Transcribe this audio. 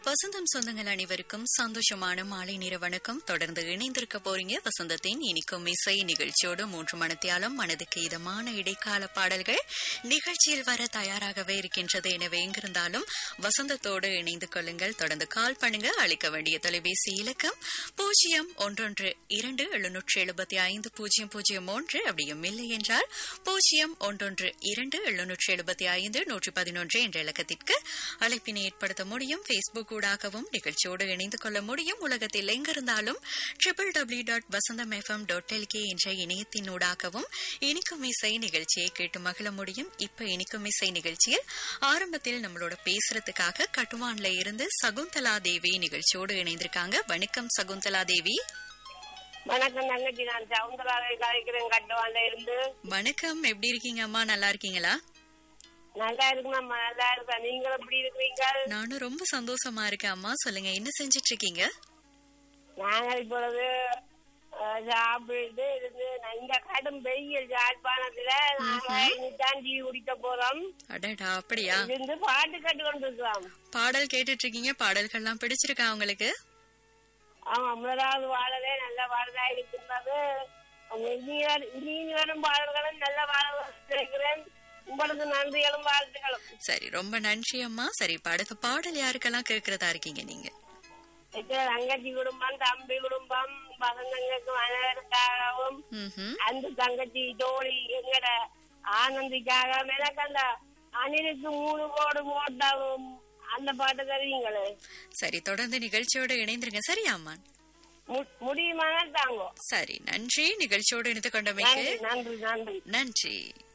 வசந்தம் சொந்தங்கள் அனைவருக்கும் சந்தோஷமான மாலை நேர வணக்கம் தொடர்ந்து இணைந்திருக்க போறீங்க வசந்தத்தின் இனிக்கும் இசை நிகழ்ச்சியோடு மூன்று மணத்தியாலும் மனதுக்கு இதமான இடைக்கால பாடல்கள் நிகழ்ச்சியில் வர தயாராகவே இருக்கின்றது எனவே எங்கிருந்தாலும் வசந்தத்தோடு இணைந்து கொள்ளுங்கள் தொடர்ந்து கால் பண்ணுங்க அளிக்க வேண்டிய தொலைபேசி இலக்கம் பூஜ்ஜியம் ஒன்றொன்று இரண்டு எழுநூற்று எழுபத்தி ஐந்து பூஜ்ஜியம் பூஜ்ஜியம் ஒன்று அப்படியும் இல்லை என்றால் பூஜ்ஜியம் ஒன்றொன்று இரண்டு எழுநூற்று எழுபத்தி ஐந்து நூற்றி பதினொன்று என்ற இலக்கத்திற்கு அழைப்பினை ஏற்படுத்த முடியும் பேஸ்புக் ஊடாகவும் நிகழ்ச்சியோடு இணைந்து கொள்ள முடியும் உலகத்தில் எங்கிருந்தாலும் triple W dot Vasantham FM dot LK என்ற இணையத்தின் ஊடாகவும் இனிக்கும் இசை நிகழ்ச்சியை கேட்டு மகிழ முடியும் இப்ப இனிக்கும் இசை நிகழ்ச்சியில் ஆரம்பத்தில் நம்மளோட பேசுறதுக்காக கட்டுவான்ல இருந்து சகுந்தலா தேவி நிகழ்ச்சியோடு இணைந்திருக்காங்க வணக்கம் சகுந்தலா தேவி வணக்கம் தங்கச்சி நான் சவுந்தராவை கலைக்கிறேன் கட்டுவாண்ட இருந்து வணக்கம் எப்படி இருக்கீங்க அம்மா நல்லா இருக்கீங்களா நல்லா இருக்குமா நல்லா இருக்கா நீங்க எப்படி இருக்கிறீங்க நானும் ரொம்ப சந்தோஷமா இருக்கேன் அம்மா சொல்லுங்க என்ன செஞ்சிட்டு இருக்கீங்க நாங்க இப்பொழுது அஹ், சாப்பிட்டு இருந்து நான் இந்த கடும் வெயில் யாழ்ப்பாணத்துல நாங்க இனிதான் டீ குடிக்க போறோம் அடடா அப்படியா இருந்து பாட்டு கட்டு கொண்டிருக்கிறோம் பாடல் கேட்டுட்டு இருக்கீங்க பாடல்கள்லாம் பிடிச்சிருக்கா உங்களுக்கு ஆமா முதலாவது பாடலே நல்ல பாடலா இருக்கின்றது அவங்க இனி வரும் இனி வரும் பாடல்களும் நல்ல பாடல்கள் இருக்கிறேன் உங்களுக்கு நன்றிகளும் வாழ்த்துக்களும் சரி ரொம்ப நன்றி அம்மா சரி இப்ப அடுத்த பாடல் யாருக்கெல்லாம் கேட்கறதா இருக்கீங்க நீங்க எத்தனை தங்கச்சி குடும்பம் தம்பி குடும்பம் பசங்களுக்கு அனைவருக்காகவும் ம்ஹும். அந்த தங்கச்சி தோழி எங்கட ஆனந்திக்காக எனக்கு அந்த அணிலுக்கு மூணு கோடு போட்டாவும் அந்த பாட்டு தருவீங்களே சரி தொடர்ந்து நிகழ்ச்சியோட இணைந்திருங்க சரியா அம்மா மு- முடியுமானா தாங்கோ சரி நன்றி நிகழ்ச்சியோடு இணைத்து கொண்டமைக்கு நன்றி நன்றி நன்றி நன்றி